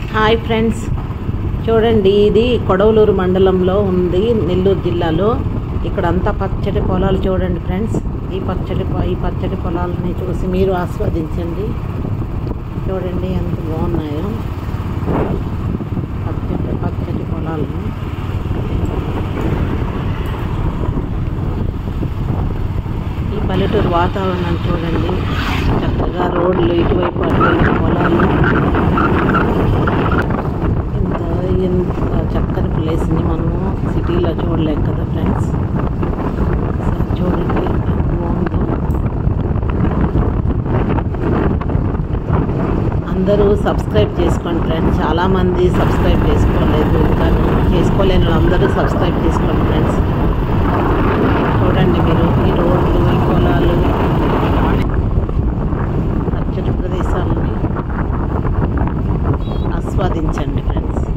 hi friends చూడండి ఇది కొడవలూరు మండలంలో ఉంది నెల్లూరు జిల్లాలో ఇక్కడ అంతా పచ్చడి పొలాలు చూడండి ఫ్రెండ్స్ ఈ పచ్చడి పొ- ఈ పచ్చడి పొలాలని చూసి మీరు ఆస్వాదించండి చూడండి ఎంత బాగున్నాయో పచ్చడి పచ్చడి పొలాలు ఈ పల్లెటూరు వాతావరణం చూడండి చక్కగా రోడ్లు ఇటువైపు అటువైపు పొలాలు ఇంత ఇంత చక్కని ప్లేస్ని మనము సిటీలో చూడలేం కదా ఫ్రెండ్స్ ఒకసారి చూడండి ఎంత బాగుందో అందరూ సబ్స్క్రైబ్ చేసుకోండి ఫ్రెండ్స్ చాలామంది సబ్స్క్రైబ్ చేసుకోలేదు ఇంకా చేసుకోలేని వాళ్ళందరూ సబ్స్క్రైబ్ చేసుకోండి ఫ్రెండ్స్ చూడండి మీరు ఈ రోడ్లు ఈ పొలాలు పచ్చటి ప్రదేశాలని ఆస్వాదించండి ఫ్రెండ్స్